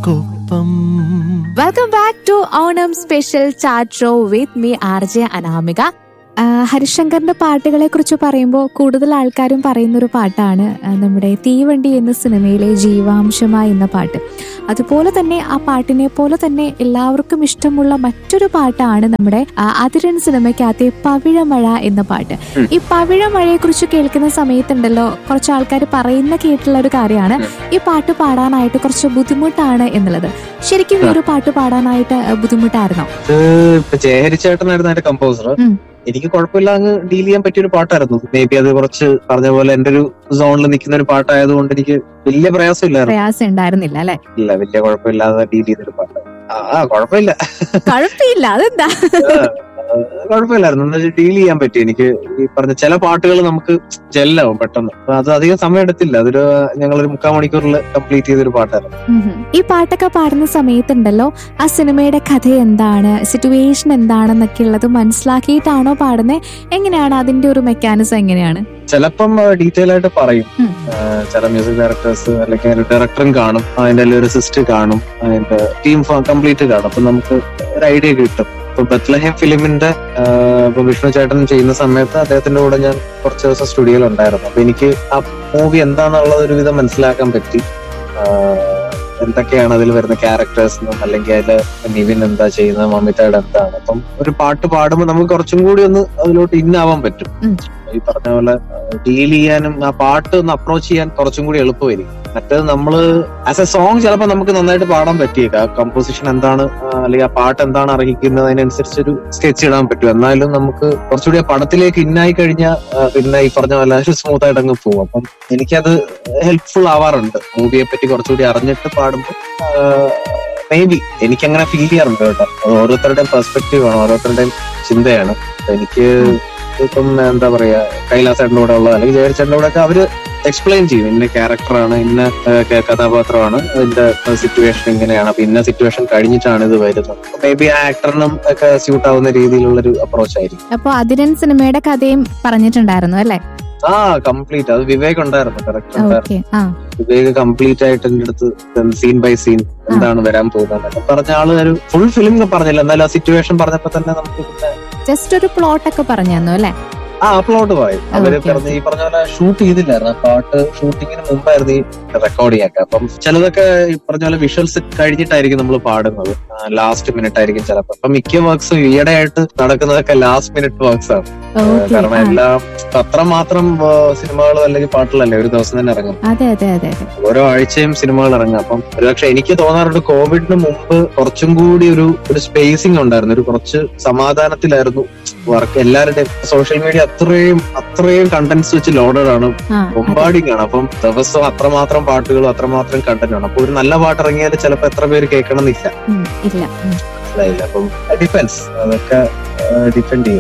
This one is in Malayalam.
നിനക്കൊപ്പം welcome back to Onam special chat show with me R J Anamika ആ, ഹരിശങ്കറിന്റെ പാട്ടുകളെ കുറിച്ച് പറയുമ്പോൾ കൂടുതൽ ആൾക്കാരും പറയുന്ന ഒരു പാട്ടാണ് ആ, നമ്മുടെ തീവണ്ടി എന്ന സിനിമയിലെ ജീവാംശമായി എന്ന പാട്ട് അതുപോലെ തന്നെ ആ പാട്ടിനെ പോലെ തന്നെ എല്ലാവർക്കും ഇഷ്ടമുള്ള മറ്റൊരു പാട്ടാണ് നമ്മുടെ ആ, അതിരൻ സിനിമയ്ക്കകത്തെ പവിഴമഴ എന്ന പാട്ട് ഉം. ഈ പവിഴമഴയെ കുറിച്ച് കേൾക്കുന്ന സമയത്തുണ്ടല്ലോ കുറച്ച് ആൾക്കാർ പറയുന്ന കേട്ടുള്ള ഒരു കാര്യമാണ് ഈ പാട്ട് പാടാനായിട്ട് കുറച്ച് ബുദ്ധിമുട്ടാണ് എന്നുള്ളത് ശരിക്കും ഈ ഒരു പാട്ട് പാടാനായിട്ട് ആ, ബുദ്ധിമുട്ടായിരുന്നോ ഇത് ഇപ്പൊ ജയഹരി ചേട്ടനായിരുന്നു അതിന്റെ കമ്പോസർ ഉം. എനിക്ക് കുഴപ്പമില്ല അങ്ങ് ഡീൽ ചെയ്യാൻ പറ്റിയ ഒരു പാട്ടായിരുന്നു മേ ബി അത് കുറച്ച് പറഞ്ഞ പോലെ എന്റെ ഒരു സോണിൽ നിൽക്കുന്ന ഒരു പാട്ടായതുകൊണ്ട് എനിക്ക് വലിയ പ്രയാസമില്ലായിരുന്നു പ്രയാസം ഉണ്ടായിരുന്നില്ല അല്ലെ ഇല്ല വലിയ കുഴപ്പമില്ലാതെ ഡീൽ ചെയ്തൊരു പാട്ട് ആ ആ, കുഴപ്പമില്ല കുഴപ്പമില്ല അതെന്താ ആ, കുഴപ്പമില്ലായിരുന്നു എന്ന് വെച്ചാൽ ഡീൽ ചെയ്യാൻ പറ്റി എനിക്ക് ഈ പറഞ്ഞ ചില പാട്ടുകൾ നമുക്ക് ജെല്ലാവും പെട്ടെന്ന് അപ്പൊ അത് അധികം സമയം എടുത്തില്ല അതൊരു ഞങ്ങളൊരു മുക്കാൽ മണിക്കൂറിൽ കംപ്ലീറ്റ് ചെയ്തൊരു പാട്ടായിരുന്നു ഉം. ഈ പാട്ടൊക്കെ പാടുന്ന സമയത്തുണ്ടല്ലോ ആ സിനിമയുടെ കഥ എന്താണ് സിറ്റുവേഷൻ എന്താണെന്നൊക്കെ ഉള്ളത് മനസ്സിലാക്കിയിട്ടാണോ പാടുന്നത് എങ്ങനെയാണ് അതിന്റെ ഒരു മെക്കാനിസം എങ്ങനെയാണ് ചിലപ്പം ഡീറ്റെയിൽ ആയിട്ട് പറയും ഉം. ആ, ചില മ്യൂസിക് ഡയറക്ടേഴ്സ് അല്ലെങ്കിൽ ഒരു ഡയറക്ടറും കാണും അതിന്റെ ലിറിസിസ്റ്റ് കാണും അതിന്റെ ടീം കംപ്ലീറ്റ് കാണും അപ്പൊ നമുക്ക് ഒരു ഐഡിയ കിട്ടും ഇപ്പൊ ബത്ലഹേം ഫിലിമിന്റെ ആ, ഇപ്പൊ വിഷ്ണു ചേട്ടൻ ചെയ്യുന്ന സമയത്ത് അദ്ദേഹത്തിന്റെ കൂടെ ഞാൻ കുറച്ച് ദിവസം സ്റ്റുഡിയോയിൽ ഉണ്ടായിരുന്നു അപ്പൊ എനിക്ക് ആ മൂവി എന്താണെന്നുള്ളത് ഒരു വിധം മനസ്സിലാക്കാൻ പറ്റി ആ, എന്തൊക്കെയാണ് അതിൽ വരുന്ന ക്യാരക്ടേഴ്സ് എന്നും അല്ലെങ്കിൽ അതില് നിവിൻ എന്താ ചെയ്യുന്നത് മമിതയുടെ എന്താണ് അപ്പം ഒരു പാട്ട് പാടുമ്പോൾ നമുക്ക് കുറച്ചും കൂടി ഒന്ന് അതിലോട്ട് ഇന്നാവാൻ പറ്റും ഉം. ഈ പറഞ്ഞ പോലെ ഡീൽ ചെയ്യാനും ആ പാട്ട് ഒന്ന് അപ്രോച്ച് ചെയ്യാൻ കുറച്ചും കൂടി എളുപ്പമായിരിക്കും മറ്റേത് നമ്മള് ആസ് എ സോങ് ചിലപ്പോൾ നമുക്ക് നന്നായിട്ട് പാടാൻ പറ്റിയേക്കാം കമ്പോസിഷൻ എന്താണ് ആ, അല്ലെങ്കിൽ ആ പാട്ട് എന്താണ് അർഹിക്കുന്നത് അതിനനുസരിച്ചൊരു സ്കെച്ച് ഇടാൻ പറ്റും എന്നാലും നമുക്ക് കുറച്ചുകൂടി ആ പടത്തിലേക്ക് ഇന്നായി കഴിഞ്ഞാൽ പിന്നെ ഈ പറഞ്ഞ പോലെ സ്മൂത്ത് ആയിട്ട് അങ്ങ് പോകും അപ്പം എനിക്കത് ഹെൽപ്ഫുൾ ആവാറുണ്ട് മൂവിയെ പറ്റി കുറച്ചുകൂടി അറിഞ്ഞിട്ട് പാടുമ്പോൾ മേ ബി എനിക്കങ്ങനെ ഫീൽ ചെയ്യാറുണ്ട് കേട്ടോ അത് ഓരോരുത്തരുടെയും പെർസ്പെക്റ്റീവ് ആണ് ഓരോരുത്തരുടെയും ചിന്തയാണ് അപ്പൊ എനിക്ക് ഇപ്പം എന്താ പറയാ കൈലാസേട്ടൻ്റെ കൂടെ ഉള്ള അല്ലെങ്കിൽ ജയചേട്ടൻ്റെ കൂടെ ഒക്കെ അവര് എക്സ്പ്ലെയിൻ ചെയ്യും ഇന്ന ക്യാരക്ടറാണ് ഇന്ന ആ, ക- കഥാപാത്രമാണ് അതിന്റെ സിറ്റുവേഷൻ ഇങ്ങനെയാണ് അപ്പൊ ഇന്ന സിറ്റുവേഷൻ കഴിഞ്ഞിട്ടാണ് ഇത് വരുന്നത് മേ ബി ആ ആക്ടറിനും ഒക്കെ സ്യൂട്ട് ആവുന്ന രീതിയിലുള്ളൊരു അപ്രോച്ച് ആയിരിക്കും അപ്പൊ അതിരൻ സിനിമയുടെ കഥയും പറഞ്ഞിട്ടുണ്ടായിരുന്നു അല്ലെ ആ കംപ്ലീറ്റ് അത് വിവേക് ഉണ്ടായിരുന്നു കറക്റ്റ് ഉണ്ടായിരുന്നു ഓക്കെ ആ വിവേക് കംപ്ലീറ്റ് ആയിട്ട് എന്റെ അടുത്ത് സീൻ ബൈ സീൻ എന്താണ് വരാൻ പോകുന്നത് എന്നൊക്കെ പറഞ്ഞ ആള് ഒരു ഫുൾ ഫിലിം പറഞ്ഞില്ല എന്നാലും ആ സിറ്റുവേഷൻ പറഞ്ഞപ്പോ തന്നെ നമുക്ക് പിന്നെ ജസ്റ്റ് ഒരു പ്ലോട്ട് ഒക്കെ പറഞ്ഞു തന്നു അല്ലെ ആ അപ്ലോഡ് പോയി അവര് Okay, പറഞ്ഞ ഈ പറഞ്ഞ പോലെ ഷൂട്ട് ചെയ്തില്ലായിരുന്നു ആ പാട്ട് ഷൂട്ടിങ്ങിന് മുമ്പായിരുന്നു ഈ റെക്കോർഡ് ചെയ്യാൻ അപ്പം ചിലതൊക്കെ ഈ പറഞ്ഞ പോലെ വിഷ്വൽസ് കഴിഞ്ഞിട്ടായിരിക്കും നമ്മൾ പാടുന്നത് ലാസ്റ്റ് മിനിറ്റ് ആയിരിക്കും ചിലപ്പോൾ അപ്പൊ മിക്ക വർക്ക്സും ഈയിടെ ആയിട്ട് നടക്കുന്നതൊക്കെ ലാസ്റ്റ് മിനിറ്റ് വർക്ക്സ് ആണ് ഓക്കെ കാരണം എല്ലാം അത്രമാത്രം സിനിമകളും അല്ലെങ്കിൽ പാട്ടുകളല്ലേ ഒരു ദിവസം തന്നെ ഇറങ്ങും അതെ അതെ അതെ അതെ ഓരോ ആഴ്ചയും സിനിമകൾ ഇറങ്ങും അപ്പം ഒരുപക്ഷെ എനിക്ക് തോന്നാറുണ്ട് കോവിഡിന് മുമ്പ് കുറച്ചും കൂടി ഒരു ഒരു സ്പേസിംഗ് ഉണ്ടായിരുന്നു ഒരു കുറച്ച് സമാധാനത്തിലായിരുന്നു വർക്ക് എല്ലാവരുടെയും സോഷ്യൽ മീഡിയ അത്രയും അത്രയും കണ്ടന്റ്സ് വെച്ച് ലോഡഡ് ആണ് ആ അതെ. ബൊമ്പാഡിങ് ആണ് അപ്പം ദിവസവും അത്രമാത്രം പാട്ടുകളും അത്രമാത്രം കണ്ടന്റ് ആണ് അപ്പൊ ഒരു നല്ല പാട്ട് ഇറങ്ങിയാൽ ചിലപ്പോൾ എത്ര പേര് കേൾക്കണം എന്നില്ല ഉം, ഇല്ല ഉം. മനസ്സിലായില്ല അപ്പം ഡിപ്പെൻസ് അതൊക്കെ ഡിപ്പെൻഡ് ചെയ്യും